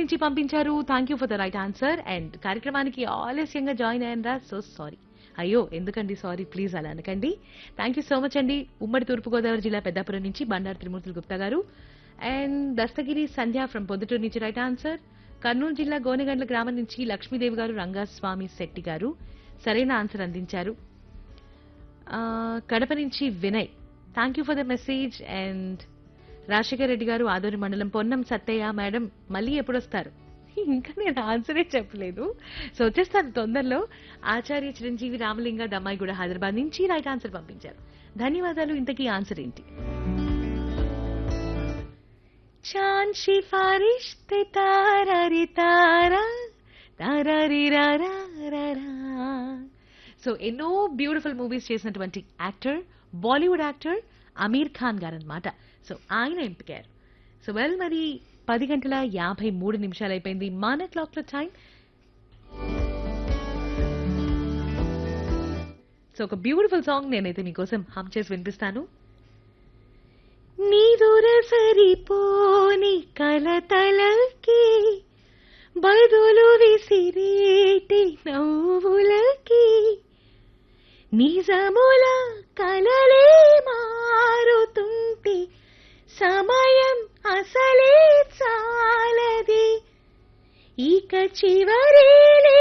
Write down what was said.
నుంచి పంపించారు thank you for the right answer and కార్యక్రమానికి ఆలస్యంగా జాయిన్ అయ్యారా సో సారీ అయ్యో ఎందుకండి సారీ ప్లీజ్ అలా అనకండి థ్యాంక్ యూ సో మచ్ అండి ఉమ్మడి తూర్పుగోదావరి జిల్లా పెద్దాపురం నుంచి బండారు త్రిమూర్తులు గుప్తా గారు అండ్ దస్తగిరి సంధ్య ఫ్రమ్ పొద్దుటూరు నుంచి రైట్ ఆన్సర్ కర్నూలు జిల్లా గోనెగండ్ల గ్రామం నుంచి లక్ష్మీదేవి గారు రంగస్వామి శెట్టి గారు సరైన ఆన్సర్ అందించారు ఆ, కడప నుంచి Vinay thank you for the message and Rajasekhar Reddy garu Adoni మండలం పొన్నం సత్తయ్య మేడం మళ్ళీ ఎప్పుడు వస్తారు ఇంకా నేను ఆన్సరే చెప్పలేదు సో వచ్చేస్తాను తొందరలో ఆచార్య చిరంజీవి రామలింగ దమ్మాయి కూడా హైదరాబాద్ నుంచి రైట్ ఆన్సర్ పంపించారు ధన్యవాదాలు ఇంతకీ ఆన్సర్ ఏంటి చాన్ సిఫారిష్ తే తారారి తారా తారారి రారా సో ఎన్నో బ్యూటిఫుల్ మూవీస్ చేసినటువంటి actor Bollywood actor Aamir Khan garu అనమాట సో ఆయన ఎంపికారు సో వెల్ మరి పది గంటల యాభై మూడు నిమిషాలు అయిపోయింది మన క్లాక్ లో టైం సో ఒక బ్యూటిఫుల్ సాంగ్ నేనైతే మీకోసం హమ్ చేసి వినిపిస్తాను నీదుర సరిపోని కలతలకి బదులు విసిరేటి నవ్వులకి నిజముల కలలే మా